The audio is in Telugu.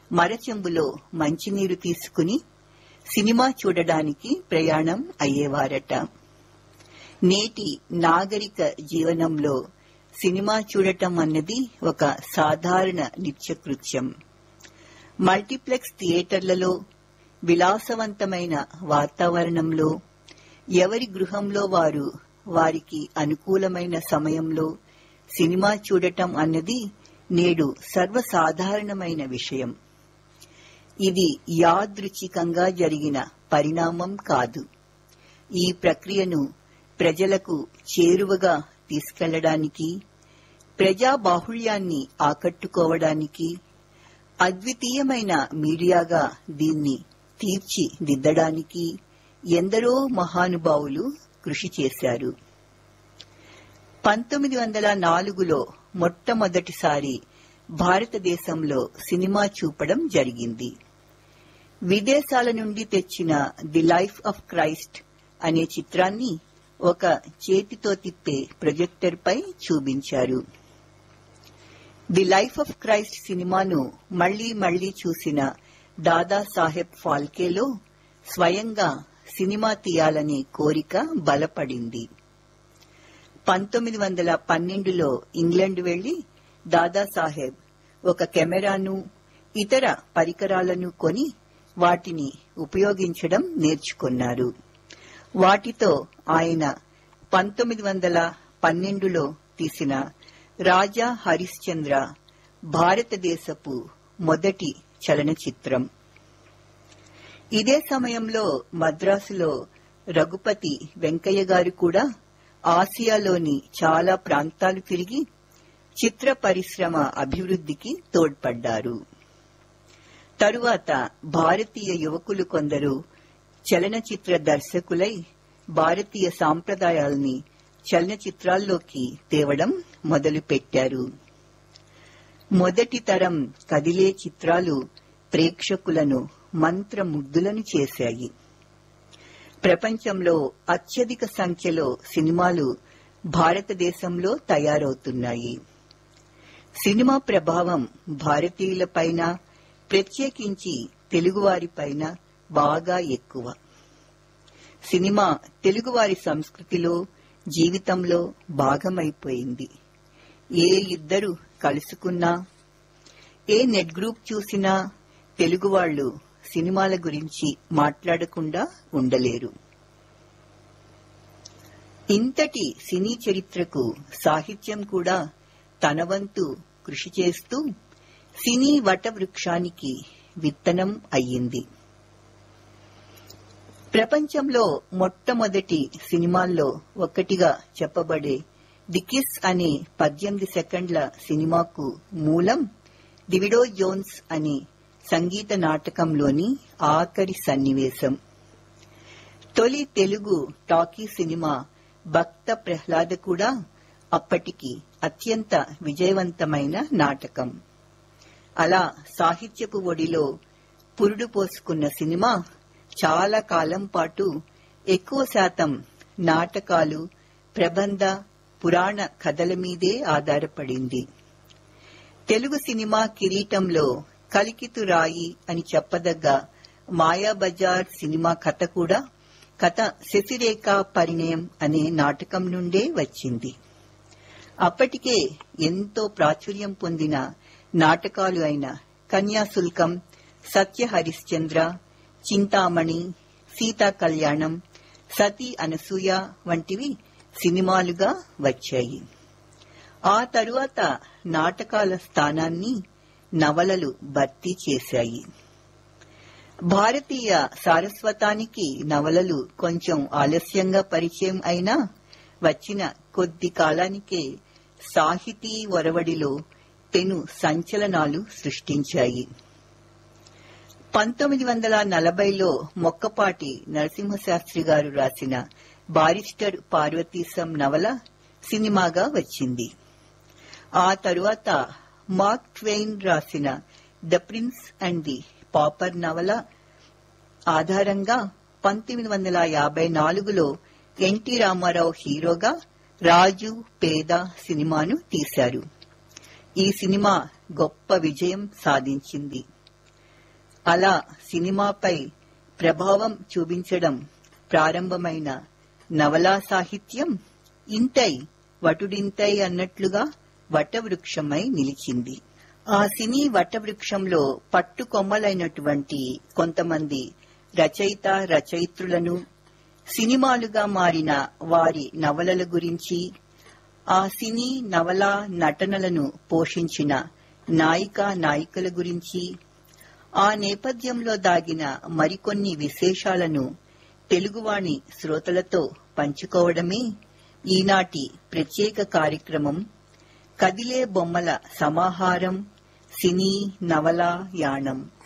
మరచెంబులో మంచినీరు తీసుకుని సినిమా చూడడానికి ప్రయాణం అయ్యేవారట నేటి నాగరిక జీవనంలో సినిమా చూడటం అన్నది ఒక సాధారణ నిత్యకృత్యం మల్టీప్లెక్స్ థియేటర్లలో విలాసవంతమైన వాతావరణంలో ఎవరి గృహంలో వారు వారికి అనుకూలమైన సమయంలో సినిమా చూడటం అన్నది నేడు సర్వసాధారణమైన విషయం ఇది యాదృచ్ఛికంగా జరిగిన పరిణామం కాదు ఈ ప్రక్రియను ప్రజలకు చేరువగా తీసుకెళ్లడానికి ప్రజా బాహుళ్యాన్ని ఆకట్టుకోవడానికి అద్వితీయమైన మీడియాగా దీన్ని తీర్చిదిద్దడానికి ఎందరో మహానుభావులు కృషి చేశారు పంతొమ్మిది వందల నాలుగులో మొట్టమొదటిసారి భారతదేశంలో సినిమా చూపడం జరిగింది విదేశాల నుండి తెచ్చిన ది లైఫ్ ఆఫ్ క్రైస్ట్ అనే చిత్రాన్ని ఒక చేతితో తిప్పే ప్రొజెక్టర్ పై చూపించారు ది లైఫ్ ఆఫ్ క్రైస్ట్ సినిమాను మళ్లీ మళ్లీ చూసిన దాదాసాహెబ్ ఫాల్కేలో స్వయంగా సినిమా తీయాలనే కోరిక బలపడింది పంతొమ్మిది వందల పన్నెండులో ఇంగ్లాండ్ వెళ్లి దాదాసాహెబ్ ఒక కెమెరాను ఇతర పరికరాలను కొని వాటిని ఉపయోగించడం నేర్చుకున్నారు వాటితో ఆయన పంతొమ్మిది వందల పన్నెండులో తీసిన రాజా హరిశ్చంద్ర భారతదేశపు మొదటి చలనచిత్రం ఇదే సమయంలో మద్రాసులో రఘుపతి వెంకయ్య గారు కూడా ఆసియాలోని చాలా ప్రాంతాలు తిరిగి చిత్ర పరిశ్రమ అభివృద్ధికి తోడ్పడ్డారు తరువాత భారతీయ యువకులు కొందరు చలనచిత్ర దర్శకులై భారతీయ సాంప్రదాయాల్ని చలనచిత్రాల్లోకి తేవడం మొదలుపెట్టారు మొదటి తరం కదిలే చిత్రాలు ప్రేక్షకులను మంత్రముగ్ధులను చేశాయి ప్రపంచంలో అత్యధిక సంఖ్యలో సినిమాలు భారతదేశంలో తయారవుతున్నాయి సినిమా ప్రభావం భారతీయులపైన ప్రత్యేకించి తెలుగువారిపైన బాగా ఎక్కువ సినిమా తెలుగువారి సంస్కృతిలో జీవితంలో భాగమైపోయింది ఏ ఇద్దరు కలుసుకున్నా ఏ నెట్ గ్రూప్ చూసినా తెలుగు వాళ్ళు సినిమాల గురించి మాట్లాడకుండా ఉండలేరు ఇంతటి సినీ చరిత్రకు సాహిత్యం కూడా తన వంతు కృషి చేస్తూ సినీ వటవృక్షానికి విత్తనం అయ్యింది ప్రపంచంలో మొట్టమొదటి సినిమాల్లో ఒకటిగా చెప్పబడే ది కిస్ అనే పద్దెనిమిది సెకండ్ల సినిమాకు మూలం దివిడో జోన్స్ అనే సంగీత నాటకంలోని ఆఖరి సన్నివేశం తొలి తెలుగు టాకీ సినిమా భక్త ప్రహ్లాద కూడా అప్పటికి అత్యంత విజయవంతమైన నాటకం అలా సాహిత్యపు ఒడిలో పురుడు పోసుకున్న సినిమా చాలా కాలం పాటు ఎక్కువ శాతం నాటకాలు ప్రబంధ పురాణ కథల మీదే ఆధారపడింది తెలుగు సినిమా కిరీటంలో కలికితు రాయి అని చెప్పదగ్గ మాయాబజార్ సినిమా కథ కూడా కథ శశిరేఖ పరిణయం అనే నాటకం నుండే వచ్చింది అప్పటికే ఎంతో ప్రాచుర్యం పొందిన నాటకాలు అయిన కన్యాశుల్కం సత్య హరిశ్చంద్ర చింతామణి సీతా కళ్యాణం సతీ అనసూయ వంటివి సినిమాలుగా వచ్చాయి ఆ తరువాత నాటకాల స్థానాన్ని నవలలు భర్తీ చేశాయి భారతీయ సారస్వతానికి నవలలు కొంచెం ఆలస్యంగా పరిచయం అయినా వచ్చిన కొద్ది కాలానికే సాహితీ ఒరవడిలో పెను సంచలనాలు సృష్టించాయి పంతొమ్మిది వందల నలభైలో మొక్కపాటి నరసింహశాస్త్రి గారు రాసిన బారిస్టర్ పార్వతీశం నవల సినిమాగా వచ్చింది ఆ తరువాత మార్క్ ట్వెయిన్ రాసిన the Prince and the Pauper నవల ఆధారంగా పంతొమ్మిది వందల యాభై నాలుగులో ఎన్టీ రామారావు హీరోగా రాజు పేద సినిమాను తీశారు ఈ సినిమా గొప్ప విజయం సాధించింది అలా సినిమాపై ప్రభావం చూపించడం ప్రారంభమైన నవలా సాహిత్యం ఇంతై వటుడింతై అన్నట్లుగా వటవృక్షమై నిలిచింది ఆ సినీ వటవృక్షంలో పట్టుకొమ్మలైనటువంటి కొంతమంది రచయిత రచయిత్రులను సినిమాలుగా మారిన వారి నవలల గురించి ఆ సినీ నవల నటనలను పోషించిన నాయిక నాయికల గురించి ఆ నేపథ్యంలో దాగిన మరికొన్ని విశేషాలను తెలుగువాణి శ్రోతలతో పంచుకోవడమే ఈనాటి ప్రత్యేక కార్యక్రమం కదిలే బొమ్మల సమాహారం సినీ నవల యాణం